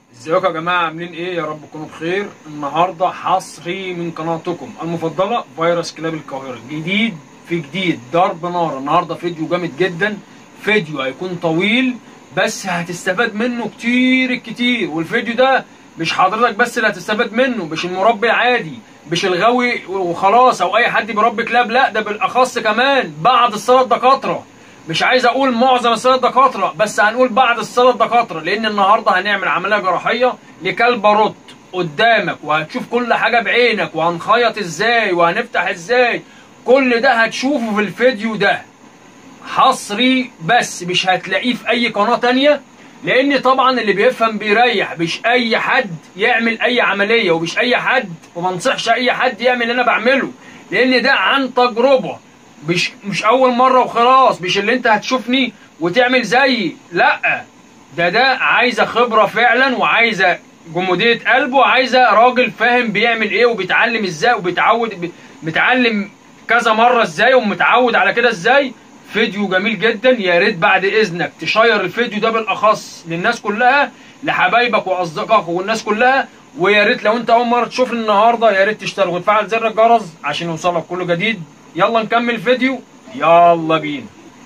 ازيكم يا جماعه عاملين ايه يا رب تكونوا بخير النهارده حصري من قناتكم المفضله فيروس كلاب القاهره جديد في جديد ضرب نار النهارده فيديو جامد جدا فيديو هيكون طويل بس هتستفاد منه كتير كتير والفيديو ده مش حضرتك بس اللي هتستفاد منه مش المربي العادي مش الغاوي وخلاص او اي حد بيربي كلاب لا ده بالاخص كمان بعض السادة الدكاتره مش عايز اقول معظم السادة الدكاتره بس هنقول بعض السادة الدكاتره لان النهارده هنعمل عمليه جراحيه لكلب رط قدامك وهتشوف كل حاجه بعينك وهنخيط ازاي وهنفتح ازاي كل ده هتشوفه في الفيديو ده حصري بس مش هتلاقيه في اي قناه تانية لان طبعا اللي بيفهم بيريح مش اي حد يعمل اي عمليه ومش اي حد وما انصحش اي حد يعمل اللي انا بعمله لان ده عن تجربه مش مش اول مره وخلاص مش اللي انت هتشوفني وتعمل زيي لا ده ده عايزه خبره فعلا وعايزه جموديه قلب وعايزه راجل فاهم بيعمل ايه وبيتعلم ازاي وبيتعود بيتعلم كذا مره ازاي ومتعود على كده ازاي فيديو جميل جدا يا ريت بعد اذنك تشير الفيديو ده بالاخص للناس كلها لحبايبك واصدقائك والناس كلها ويا ريت لو انت اول مره تشوفني النهارده يا ريت تشترك وتفعل زر الجرس عشان يوصلك كل جديد يلا نكمل الفيديو يلا بينا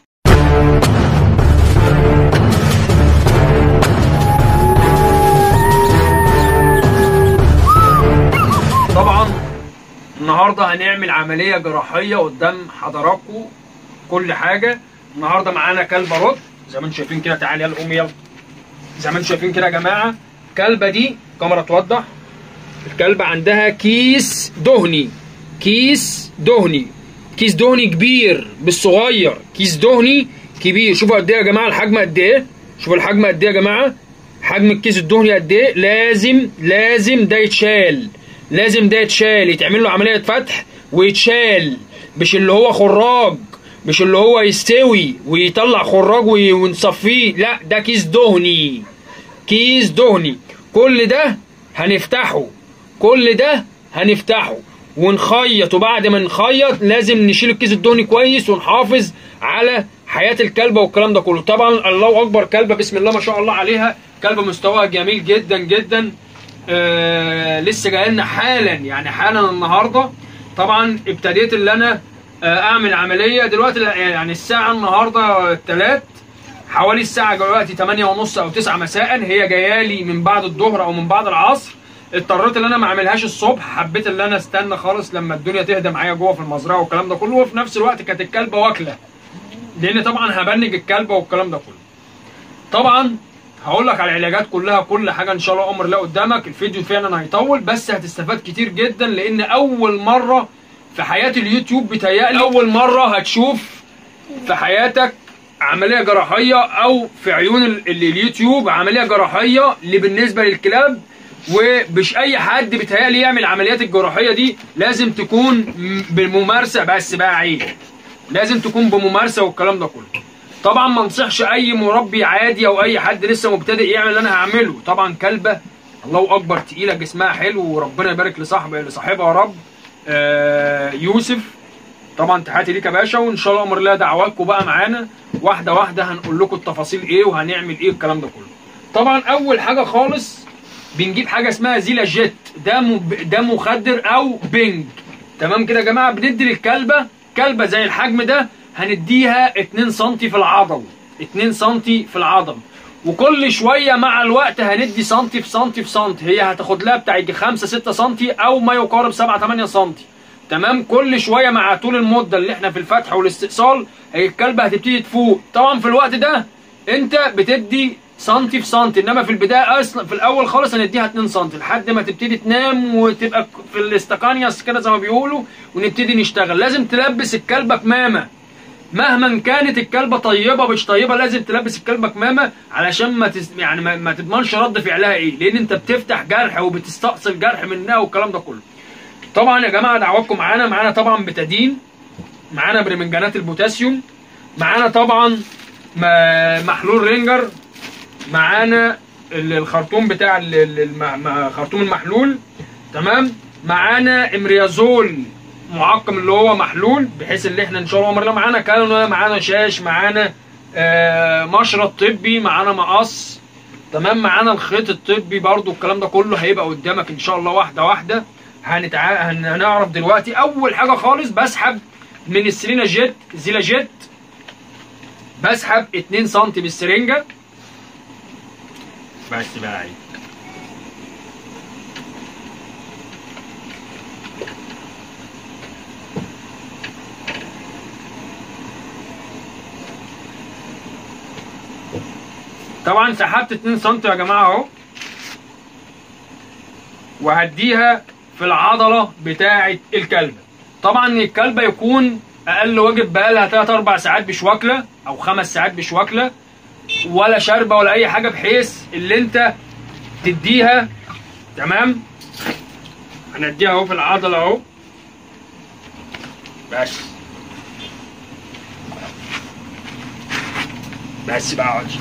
طبعا النهارده هنعمل عمليه جراحيه قدام حضراتكم كل حاجه النهارده معانا كلبه رد زي ما انتم شايفين كده تعالى يلا قومي يلا زي ما انتم شايفين كده يا جماعه الكلبه دي كاميرا توضح الكلبه عندها كيس دهني كيس دهني كيس دهني كبير بالصغير كيس دهني كبير شوفوا قد ايه يا جماعه الحجم قد ايه شوفوا الحجم قد ايه يا جماعه حجم الكيس الدهني قد ايه لازم لازم ده يتشال لازم ده يتشال يتعمل له عمليه فتح ويتشال مش اللي هو خراج مش اللي هو يستوي ويطلع خراج ونصفيه لا ده كيس دهني كيس دهني كل ده هنفتحه كل ده هنفتحه ونخيط وبعد ما نخيط لازم نشيل الكيس الدهني كويس ونحافظ على حياه الكلبه والكلام ده كله طبعا الله اكبر كلبه بسم الله ما شاء الله عليها كلبه مستواها جميل جدا جدا آه لسه جاي لنا حالا يعني حالا النهارده طبعا ابتديت اللي انا آه اعمل عمليه دلوقتي يعني الساعه النهارده الثلاث حوالي الساعه دلوقتي 8 ونص او 9 مساء هي جايه لي من بعد الظهر او من بعد العصر اضطريت ان انا ما اعملهاش الصبح حبيت ان انا استنى خالص لما الدنيا تهدى معايا جوه في المزرعه والكلام ده كله وفي نفس الوقت كانت الكلبه واكله لان طبعا هبنج الكلبه والكلام ده كله طبعا هقول لك على العلاجات كلها كل حاجه ان شاء الله امر الله قدامك الفيديو فعلا هيطول بس هتستفاد كتير جدا لان اول مره في حياه اليوتيوب بتهيألي اول مره هتشوف في حياتك عمليه جراحيه او في عيون اليوتيوب عمليه جراحيه اللي بالنسبه للكلاب ومش اي حد بيتهيألي يعمل عمليات الجراحيه دي لازم تكون بالممارسه بس بقى عيب لازم تكون بممارسه والكلام ده كله طبعا ما انصحش اي مربي عادي او اي حد لسه مبتدئ يعمل اللي انا هعمله طبعا كلبه الله اكبر تقيله جسمها حلو وربنا يبارك لصاحب لصاحبها يا رب آه يوسف طبعا تحياتي ليك يا باشا وان شاء الله امر الله دعواتكم بقى معانا واحده واحده هنقول لكم التفاصيل ايه وهنعمل ايه الكلام ده كله طبعا اول حاجه خالص بنجيب حاجه اسمها زيلا جيت ده مب... ده مخدر او بنج تمام كده يا جماعه بندي للكلبه كلبه زي الحجم ده هنديها 2 سم في العضل 2 سم في العضل وكل شويه مع الوقت هندي سم في سم في سم هي هتاخد لها بتاع يجي 5 6 سم او ما يقارب 7 8 سم تمام كل شويه مع طول المده اللي احنا في الفتح والاستئصال هي الكلبه هتبتدي تفوق طبعا في الوقت ده انت بتدي سنتي في سنتي انما في البدايه اصلا في الاول خالص هنديها 2 سم لحد ما تبتدي تنام وتبقى في الاستقانياس كده زي ما بيقولوا ونبتدي نشتغل لازم تلبس الكلبه كمامه مهما كانت الكلبه طيبه مش طيبه لازم تلبس الكلبه كمامه علشان ما تس... يعني ما, ما تضمنش رد فعلها ايه لان انت بتفتح جرح وبتستأصل جرح منها والكلام ده كله طبعا يا جماعه دعواتكم معانا معانا طبعا بتادين معانا برمنجانات البوتاسيوم معانا طبعا محلول رينجر معانا الخرطوم بتاع الخرطوم المحلول تمام معانا امريازول معقم اللي هو محلول بحيث ان احنا ان شاء الله امرنا معانا كانولا معانا شاش معانا آه مشرط طبي معانا مقص تمام معانا الخيط الطبي برضو الكلام ده كله هيبقى قدامك ان شاء الله واحده واحده هنتع... هن- هنعرف دلوقتي اول حاجه خالص بسحب من السلينا جيت زيلا جيت بسحب 2 سم بالسرنجه بس بقى عليك طبعا سحبت 2 سم يا جماعه اهو وهديها في العضله بتاعه الكلبه طبعا الكلبه يكون اقل واجب بقالها 3 4 ساعات مش واكله او 5 ساعات مش واكله ولا شاربه ولا اي حاجه بحيث اللي انت تديها تمام هنديها اهو في العضله اهو بس بس بقى اقعد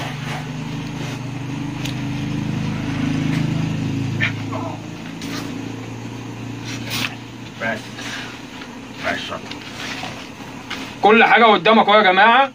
بس بس شاطر كل حاجه قدامك اهو يا جماعه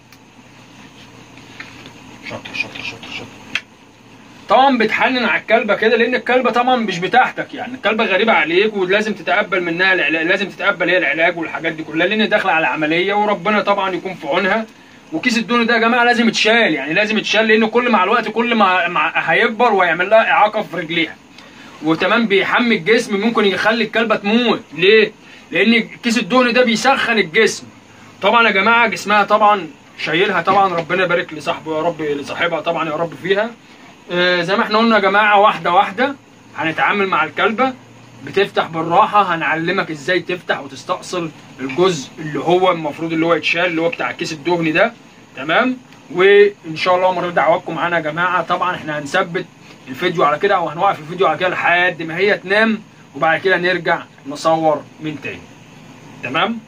شاطر شاطر شاطر شاطر طبعا بتحنن على الكلبه كده لان الكلبه طبعا مش بتاعتك يعني الكلبه غريبه عليك ولازم تتقبل منها العلاج لازم تتقبل هي العلاج والحاجات دي كلها لان داخله على عمليه وربنا طبعا يكون في عونها وكيس الدهن ده يا جماعه لازم يتشال يعني لازم يتشال لان كل مع الوقت كل ما ما هيكبر ويعمل لها اعاقه في رجليها وتمام بيحمي الجسم ممكن يخلي الكلبه تموت ليه؟ لان كيس الدهن ده بيسخن الجسم طبعا يا جماعه جسمها طبعا شايلها طبعا ربنا يبارك لصاحبه يا رب لصاحبها طبعا يا رب فيها آه، زي ما احنا قلنا يا جماعه واحده واحده هنتعامل مع الكلبه بتفتح بالراحه هنعلمك ازاي تفتح وتستأصل الجزء اللي هو المفروض اللي هو يتشال اللي هو بتاع الكيس الدهني ده تمام وان شاء الله مرة دعواتكم معانا يا جماعه طبعا احنا هنثبت الفيديو على كده او هنوقف الفيديو على كده لحد ما هي تنام وبعد كده نرجع نصور من تاني تمام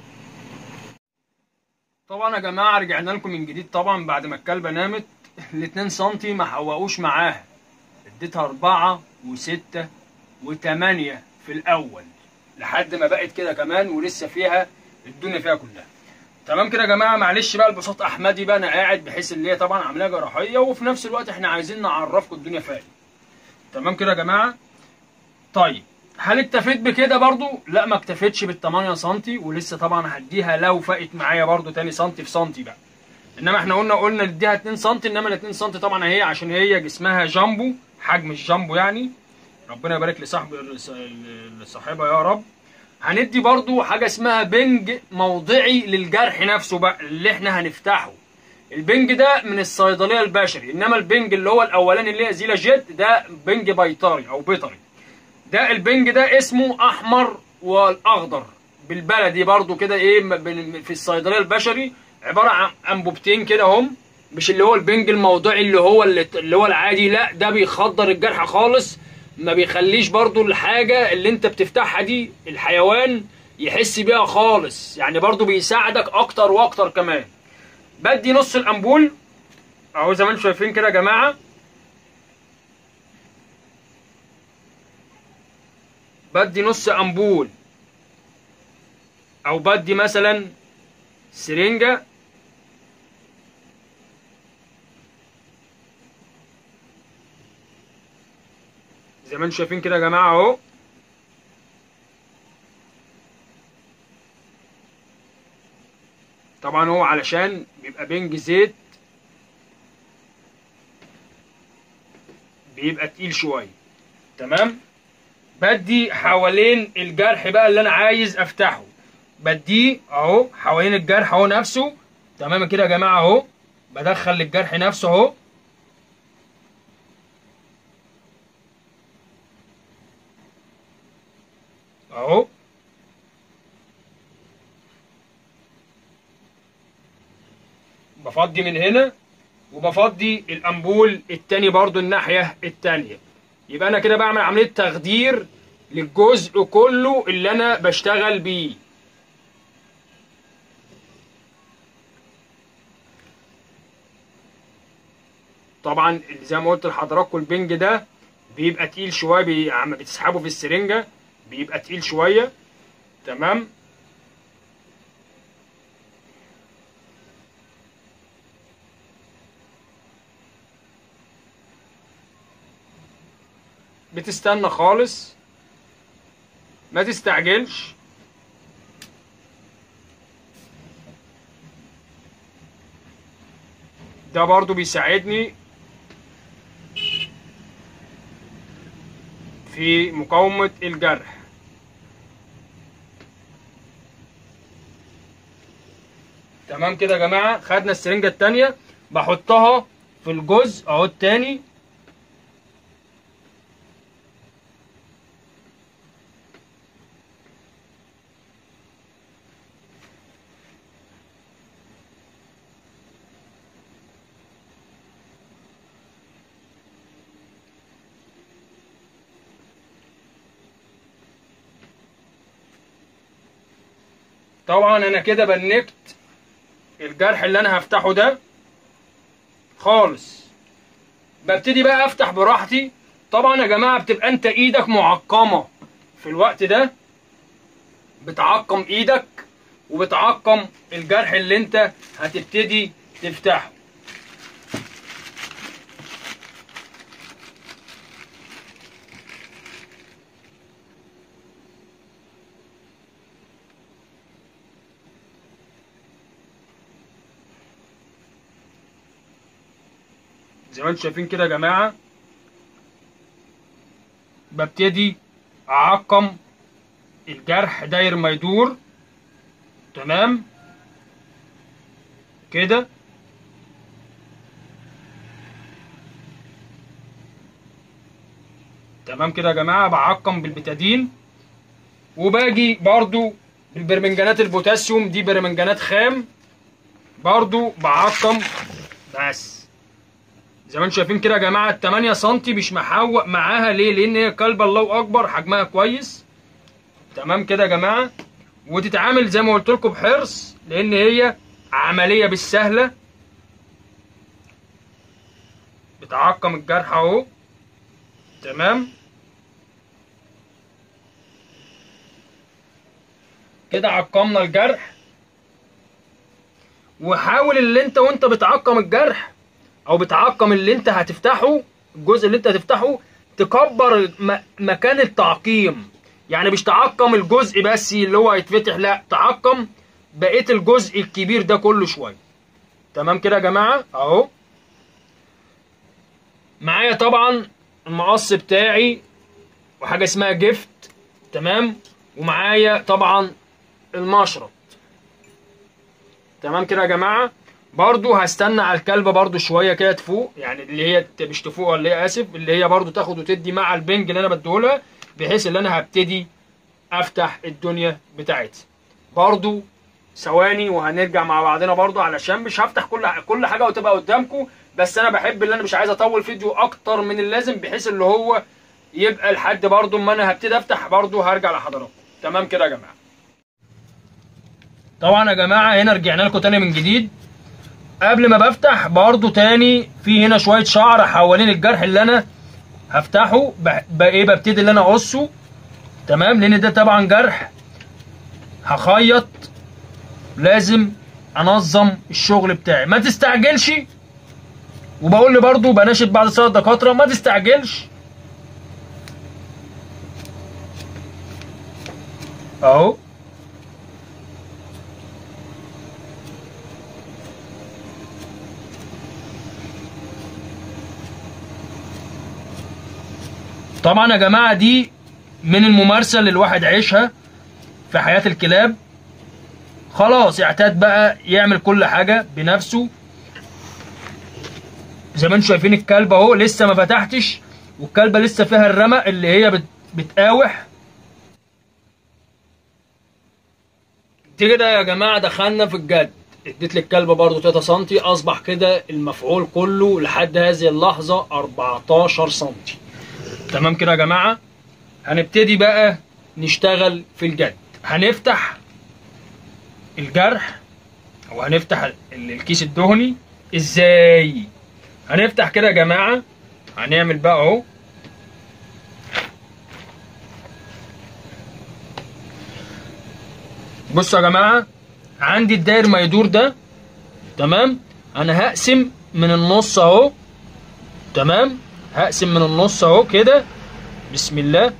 طبعا يا جماعه رجعنا لكم من جديد طبعا بعد ما الكلبه نامت ال 2 سم ما حوقوش معاها اديتها 4 و6 و8 في الاول لحد ما بقت كده كمان ولسه فيها الدنيا فيها كلها تمام كده يا جماعه معلش بقى البساط احمدي بقى انا قاعد بحيث ان هي طبعا عمليه جراحيه وفي نفس الوقت احنا عايزين نعرفكم الدنيا فيها ايه تمام كده يا جماعه طيب هل اكتفيت بكده برضو لا ما اكتفيتش بال 8 سم ولسه طبعا هديها لو فقت معايا برضو تاني سم في سنتي بقى انما احنا قلنا قلنا نديها 2 سم انما ال 2 سم طبعا هي عشان هي جسمها جامبو حجم الجامبو يعني ربنا يبارك لصاحب لصاحبها يا رب هندي برضو حاجه اسمها بنج موضعي للجرح نفسه بقى اللي احنا هنفتحه البنج ده من الصيدليه البشري انما البنج اللي هو الاولاني اللي هي زيلا جيت ده بنج بيطري او بيطري ده البنج ده اسمه احمر والاخضر بالبلدي برضو كده ايه م- بن- في الصيدليه البشري عباره عن انبوبتين كده هم مش اللي هو البنج الموضعي اللي هو اللي, اللي هو العادي لا ده بيخدر الجرح خالص ما بيخليش برضو الحاجه اللي انت بتفتحها دي الحيوان يحس بيها خالص يعني برضو بيساعدك اكتر واكتر كمان بدي نص الامبول اهو زي ما انتم شايفين كده يا جماعه بدي نص امبول او بدي مثلا سرنجه زي ما انتم شايفين كده يا جماعه اهو طبعا هو علشان بيبقى بنج زيت بيبقى تقيل شويه تمام بدي حوالين الجرح بقى اللي انا عايز افتحه بديه اهو حوالين الجرح اهو نفسه تمام كده يا جماعه اهو بدخل الجرح نفسه اهو اهو بفضي من هنا وبفضي الامبول التاني برضو الناحيه التانيه يبقى انا كده بعمل عمليه تخدير للجزء كله اللي انا بشتغل بيه طبعا زي ما قلت لحضراتكم البنج ده بيبقى تقيل شويه بي... عم بتسحبه في السرنجه بيبقى تقيل شويه تمام بتستنى خالص ما تستعجلش ده برضو بيساعدني في مقاومة الجرح تمام كده يا جماعة خدنا السرنجة التانية بحطها في الجزء اهو التاني طبعا انا كده بنكت الجرح اللي انا هفتحه ده خالص ببتدي بقى افتح براحتي طبعا يا جماعه بتبقى انت ايدك معقمه في الوقت ده بتعقم ايدك وبتعقم الجرح اللي انت هتبتدي تفتحه زي ما انتم شايفين كده يا جماعه ببتدي اعقم الجرح داير ما يدور تمام كده تمام كده يا جماعه بعقم بالبتادين وباجي برضو بالبرمنجانات البوتاسيوم دي برمنجانات خام برضو بعقم بس زي ما انتم شايفين كده يا جماعه ال 8 سم مش محوق معاها ليه؟ لان هي كلبه الله اكبر حجمها كويس تمام كده يا جماعه وتتعامل زي ما قلت لكم بحرص لان هي عمليه بالسهله بتعقم الجرح اهو تمام كده عقمنا الجرح وحاول اللي انت وانت بتعقم الجرح او بتعقم اللي انت هتفتحه الجزء اللي انت هتفتحه تكبر م- مكان التعقيم يعني مش تعقم الجزء بس اللي هو هيتفتح لا تعقم بقيه الجزء الكبير ده كله شويه تمام كده يا جماعه اهو معايا طبعا المقص بتاعي وحاجه اسمها جفت تمام ومعايا طبعا المشرط تمام كده يا جماعه برضو هستنى على الكلبه برضو شويه كده تفوق يعني اللي هي ت- مش تفوق اللي هي اسف اللي هي برضو تاخد وتدي مع البنج اللي انا بديهولها بحيث ان انا هبتدي افتح الدنيا بتاعتي برضو ثواني وهنرجع مع بعضنا برضو علشان مش هفتح كل كل حاجه وتبقى قدامكم بس انا بحب اللي انا مش عايز اطول فيديو اكتر من اللازم بحيث اللي هو يبقى لحد برضو ما انا هبتدي افتح برضو هرجع لحضراتكم تمام كده يا جماعه طبعا يا جماعه هنا رجعنا لكم تاني من جديد قبل ما بفتح برضو تاني في هنا شويه شعر حوالين الجرح اللي انا هفتحه ب- ب- ايه ببتدي اللي انا اقصه تمام لان ده طبعا جرح هخيط لازم انظم الشغل بتاعي ما تستعجلش وبقول لي برضو بناشد بعض الساده الدكاتره ما تستعجلش اهو طبعا يا جماعه دي من الممارسه اللي الواحد عايشها في حياه الكلاب خلاص اعتاد بقى يعمل كل حاجه بنفسه زي ما انتم شايفين الكلبه اهو لسه ما فتحتش والكلبه لسه فيها الرمق اللي هي بت بتقاوح دي كده يا جماعه دخلنا في الجد اديت للكلبه برضو 3 سم اصبح كده المفعول كله لحد هذه اللحظه 14 سم تمام كده يا جماعه هنبتدي بقى نشتغل في الجد هنفتح الجرح او هنفتح ال- الكيس الدهني ازاي هنفتح كده يا جماعه هنعمل بقى اهو بصوا يا جماعه عندي الداير ما يدور ده تمام انا هقسم من النص اهو تمام هقسم من النص اهو كده بسم الله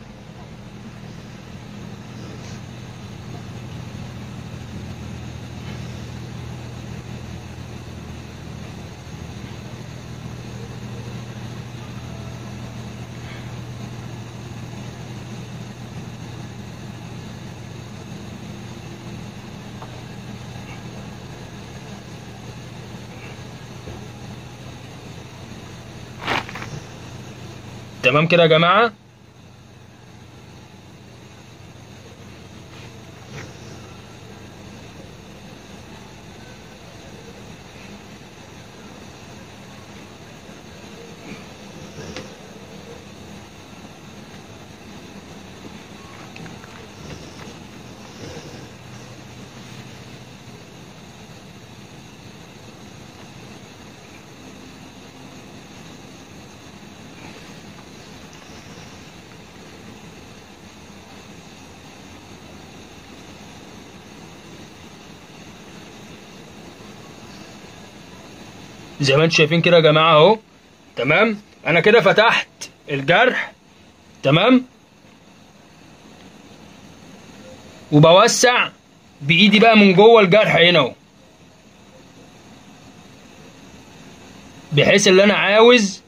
تمام كده يا جماعه زي ما انتم شايفين كده يا جماعه اهو تمام انا كده فتحت الجرح تمام وبوسع بايدي بقى من جوه الجرح هنا اهو بحيث اللي انا عاوز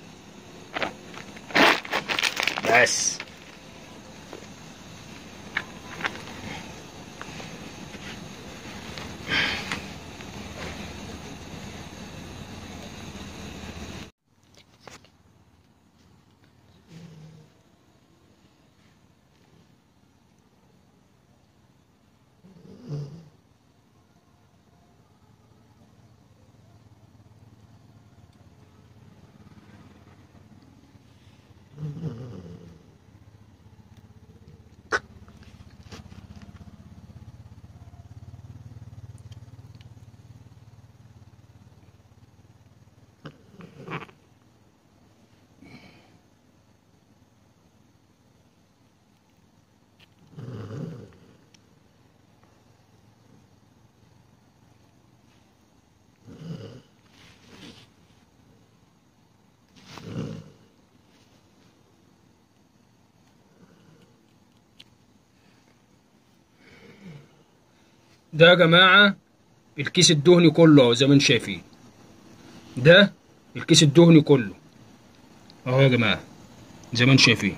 بس ده يا جماعة الكيس الدهني كله اهو زي ما انتم شايفين ده الكيس الدهني كله اهو يا جماعة زي ما انتم شايفين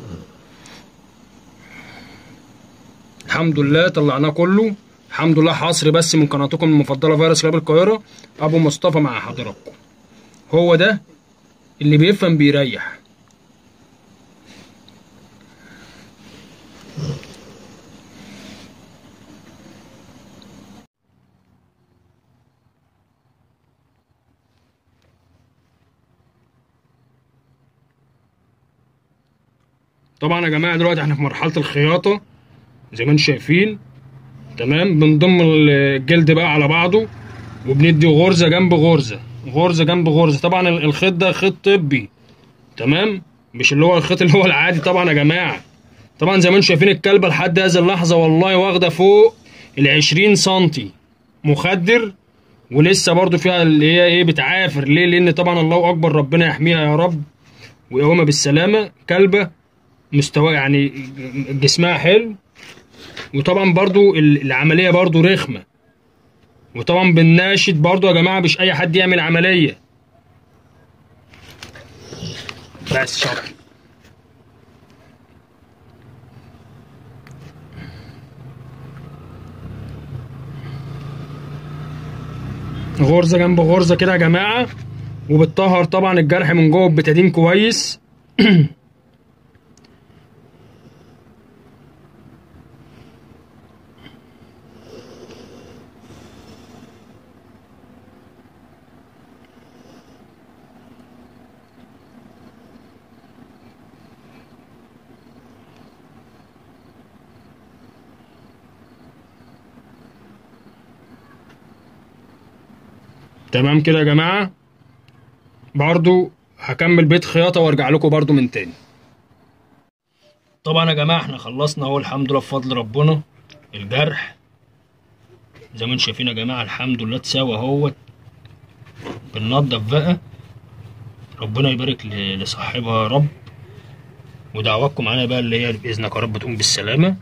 الحمد لله طلعناه كله الحمد لله حصري بس من قناتكم المفضلة فيروس كلاب القاهرة أبو مصطفى مع حضراتكم هو ده اللي بيفهم بيريح طبعا يا جماعه دلوقتي احنا في مرحله الخياطه زي ما انتم شايفين تمام بنضم الجلد بقى على بعضه وبندي غرزه جنب غرزه غرزه جنب غرزه طبعا الخيط ده خيط طبي تمام مش اللي هو الخيط اللي هو العادي طبعا يا جماعه طبعا زي ما انتم شايفين الكلبه لحد هذه اللحظه والله واخده فوق ال 20 سنتي مخدر ولسه برضو فيها اللي هي ايه بتعافر ليه لان طبعا الله اكبر ربنا يحميها يا رب ويقومها بالسلامه كلبه مستوى يعني جسمها حلو وطبعا برضو العمليه برضو رخمه وطبعا بنناشد برضو يا جماعه مش اي حد يعمل عمليه بس شاطر غرزه جنب غرزه كده يا جماعه وبتطهر طبعا الجرح من جوه بتدين كويس تمام كده يا جماعة برضو هكمل بيت خياطة وارجع لكم برضو من تاني طبعا يا جماعة احنا خلصنا اهو الحمد لله بفضل ربنا الجرح زي ما انتم شايفين يا جماعة الحمد لله اتساوى اهوت بننضف بقى ربنا يبارك ل- لصاحبها يا رب ودعواتكم معانا بقى اللي هي باذنك يا رب تقوم بالسلامه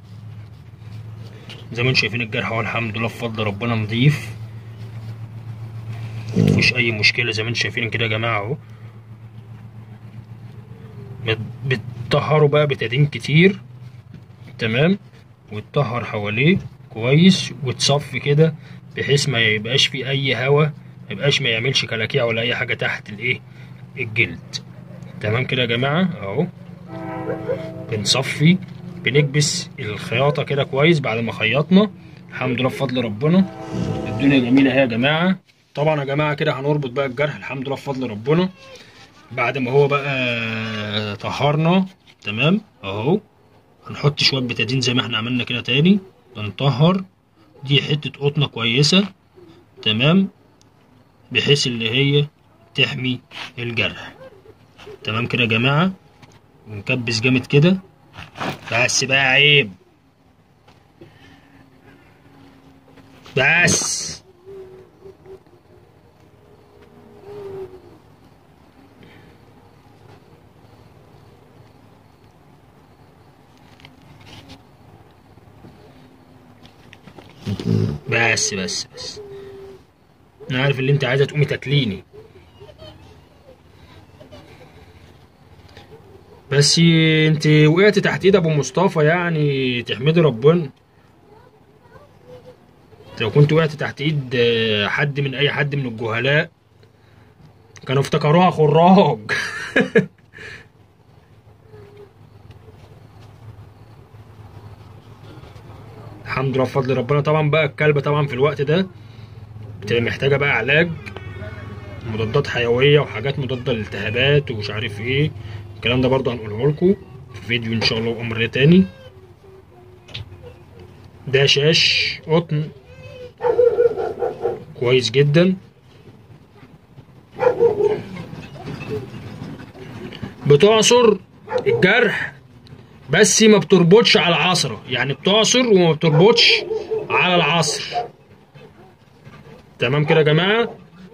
زي ما انتم شايفين الجرح اهو الحمد لله بفضل ربنا نضيف مفيش اي مشكله زي ما انتم شايفين كده يا جماعه اهو بت- بتطهروا بقى بتادين كتير تمام وتطهر حواليه كويس وتصفي كده بحيث ما يبقاش فيه اي هوا ما يبقاش ما يعملش كلاكيع ولا اي حاجه تحت الايه الجلد تمام كده يا جماعه اهو بنصفي بنكبس الخياطه كده كويس بعد ما خيطنا الحمد لله بفضل ربنا الدنيا جميله اهي يا جماعه طبعا يا جماعه كده هنربط بقى الجرح الحمد لله بفضل ربنا بعد ما هو بقى طهرنا تمام اهو هنحط شويه بتادين زي ما احنا عملنا كده تاني بنطهر دي حته قطنه كويسه تمام بحيث اللي هي تحمي الجرح تمام كده يا جماعه ونكبس جامد كده بس بقى عيب بس بس بس بس انا عارف اللي انت عايزه تقومي تاكليني بس انت وقعت تحت ايد ابو مصطفى يعني تحمدي ربنا لو كنت وقعت تحت ايد آه، حد من اي حد من الجهلاء كانوا افتكروها خراج الحمد لله بفضل ربنا طبعا بقى الكلبة طبعا في الوقت ده بتبقى محتاجة بقى علاج مضادات حيوية وحاجات مضادة للالتهابات ومش عارف ايه الكلام ده برضه هنقوله لكم في فيديو ان شاء الله وامر تاني ده شاش قطن كويس جدا بتعصر الجرح بس ما بتربطش على العصرة يعني بتعصر وما بتربطش على العصر تمام كده يا جماعة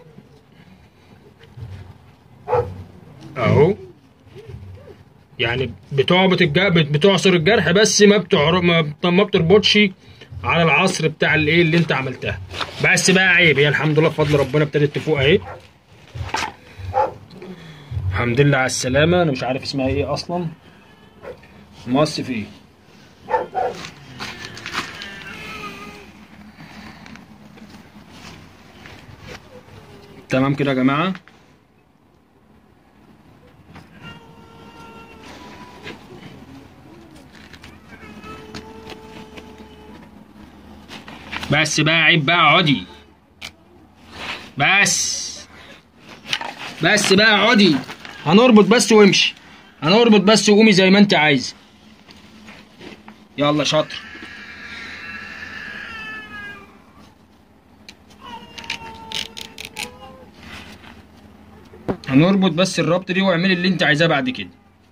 اهو يعني بتعبط الجرح بتعصر الجرح بس ما بتعر... ما بت- ما بتربطش على العصر بتاع الايه اللي انت عملتها بس بقى عيب هي الحمد لله بفضل ربنا ابتدت تفوق اهي الحمد لله على السلامة انا مش عارف اسمها ايه اصلا مص فيه تمام كده يا جماعة بس بقى عيب بقى عدي بس بس بقى عدي هنربط بس وامشي هنربط بس وقومي زي ما انت عايزه يلا شاطر هنربط بس الربط دي واعملي اللي انت عايزاه بعد كده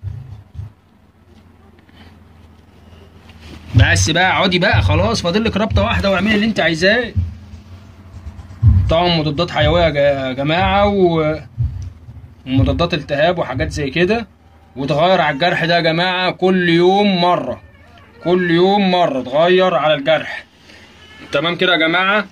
بس بقى اقعدي بقى خلاص فاضل لك ربطه واحده واعملي اللي انت عايزاه طبعا مضادات حيويه يا جا- يا جماعه و ومضادات التهاب وحاجات زي كده وتغير على الجرح ده يا جماعه كل يوم مره كل يوم مره تغير على الجرح تمام كده يا جماعه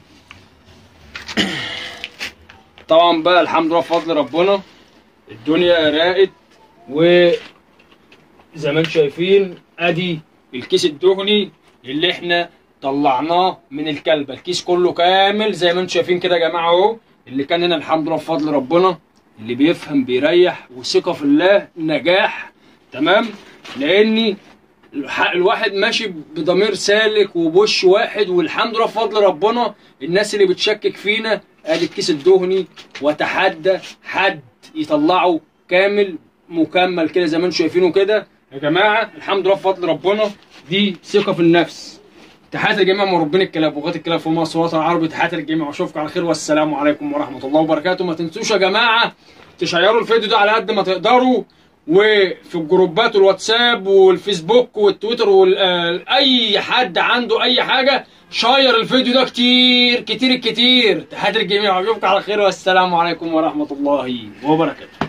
طبعا بقى الحمد لله بفضل ربنا الدنيا راقت و زي ما انتم شايفين ادي الكيس الدهني اللي احنا طلعناه من الكلبه الكيس كله كامل زي ما انتم شايفين كده يا جماعه اهو اللي كان هنا الحمد لله بفضل ربنا اللي بيفهم بيريح وثقه في الله نجاح تمام لاني الح- الواحد ماشي بضمير سالك وبوش واحد والحمد لله بفضل ربنا الناس اللي بتشكك فينا ادي الكيس الدهني واتحدى حد يطلعه كامل مكمل كده زي ما انتم شايفينه كده يا جماعه الحمد لله بفضل ربنا دي ثقه في النفس تحياتي لجميع مربين الكلاب وغات الكلاب في مصر والوطن العربي تحياتي للجميع واشوفكم على خير والسلام عليكم ورحمه الله وبركاته ما تنسوش يا جماعه تشيروا الفيديو ده على قد ما تقدروا وفي الجروبات الواتساب والفيسبوك والتويتر واي حد عنده اي حاجه شير الفيديو ده كتير كتير كتير تحياتي للجميع واشوفكم على خير والسلام عليكم ورحمه الله وبركاته